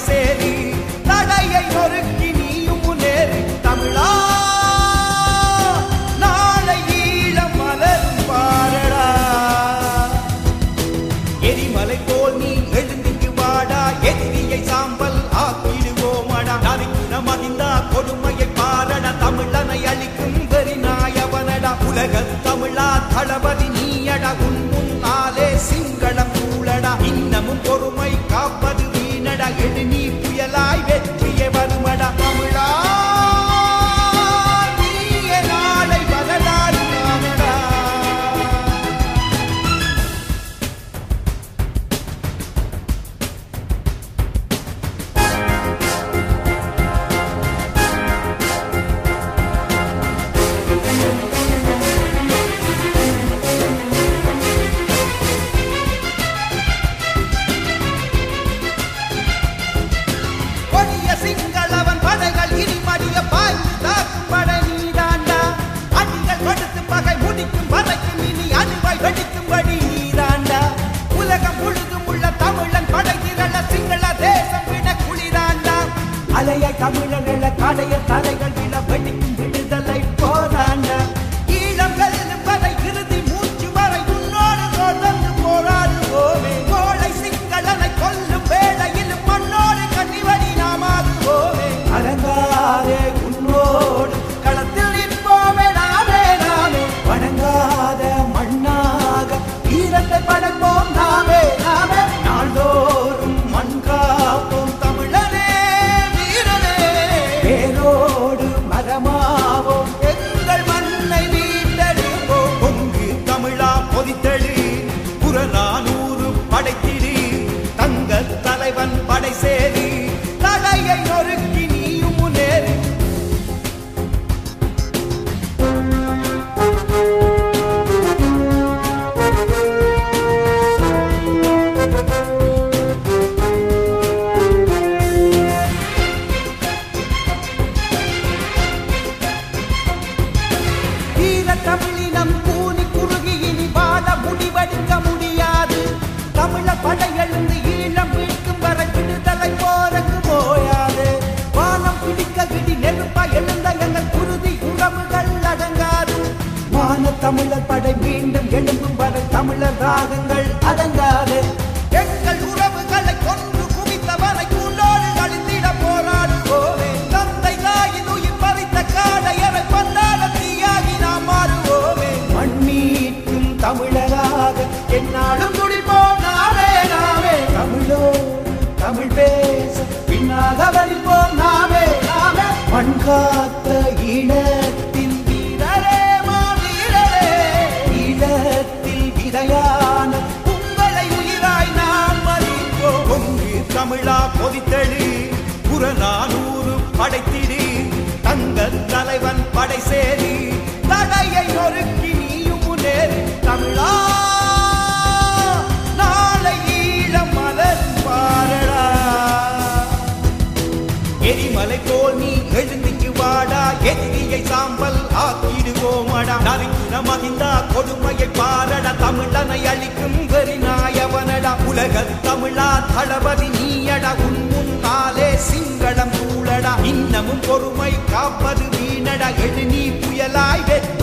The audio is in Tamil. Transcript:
சேரி தடையை நொறுக்கி நீயும் முன்னேறி தமிழா நாளை ஈழம் மலரும் பாரடா எரிமலை போல் நீ எழுந்திக்கு வாடா எதிரியை சாம்பல் ஆக்கிடுவோமடா நறுக்கின மதிந்தா கொடுமையை பாரடா தமிழனை அழிக்கும் வெறி நாயவனடா உலக தமிழா தளபதி நீயடா உன் முன்னாலே சிங்களம் கூழடா இன்னமும் பொறுமை காப்பது வீணடா எழு நீ புயலாய் வெற்றியே வருமடா தமிழா நீயே நாளை வரலாறு காணடா கொடிய சிங்களவன் படைகள் இடிமடிய பாய்ந்து தாக்கும் படை நீதாண்டா அடிகள் கொடுத்து பகை முடிக்கும் வரைக்கும் இனி அணுவாய் வெடிக்கும்படி நீதாண்டா உலகம் முழுதும் உள்ள தமிழன் படை திரள சிங்கள தேசம் விட குளிராண்டா அலைய தமிழர்கள கடைய தலைகள் விட வெடிக்கும் விடுதலை போராண்டா ஈழம் வெல்லும் வரை இறுதி மூச்சு வரை உன்னோடு தொடர்ந்து போராடுவோமே கோழை சிங்களனை கொல்லும் வேளையிலும் மண்ணோடு கண்ணிவடி நாமாகுவோமே அடங்காதே உன்னோடு களத்தில் நிற்போமே நாமே நாமே வணங்காத மண்ணாக ஈரத்தை படைப்போம் நாமே நாமே நாள்தோறும் மண் காப்போம் தமிழனே வீரனே வேரோடு மரமாவோம் எங்கள் மண்ணை மீட்டெடுப்போம் பொங்கு தமிழா பொதித்தெழு புறநானூறு படைத்திடு தங்க தலைவன் படை சேரி தடையை நொறுக்கி நீயும் முன்னேறி வீர தமிழினம் கூனி குறுகி இனி வாழ முடிவெடுக்க முடியாது தமிழர் படையெழுந்து ஈழம் மீட்கும் வரை விடுதலை போருக்கு போயாது வானம் பிடிக்க விடி நெருப்பா எழுந்த எங்கள் குருதி உறவுகள் அடங்காது வான தமிழர் படை மீண்டும் எழும்பும் வரை தமிழர் ராகங்கள் அடங்காது எங்கள் உறவுகளை கொன்று குவித்தவரை கூண்டோடு அழிந்திட போராடுவோமே தந்தை தாயின் உயிர் பறித்த காடையரை கொண்டாட தீயாகி நாம் மாறுவோமே மண்ணீட்டும் தமிழராக என்னாலும் துடிப்போம் நாமே நாமே தமிழோடு தமிழ் பேச பின்னாக வலிப்போம் நாமே நாமே மண் காத்த ஈழத்தின் வீரரே மாவீரரே ஈழத்தில் விதையான உங்களை உயிராய் நாம் மதிப்போம் பொங்கு தமிழா பொதித்தெழு புறநானூறு படைத்திடு தங்க தலைவன் படை சேரி தடையை நொறுக்கி நீயும் முன்னேறி தமிழா நாளை ஈழம் மலரும் பாரடா எரிமலை போல் நீ எழுந்திக்கு வாடா எதிரியை சாம்பல் ஆக்கிடுவோமடா நறுக்கின மகிந்தா கொடுமையை பாரடா தமிழனை அழிக்கும் வெறி நாயவனடா உலக தமிழா தளபதி நீயடா உன் முன்னாலே சிங்களம் கூழடா இன்னமும் பொறுமை காப்பது வீணடா எழு நீ புயலாய் வெற்றி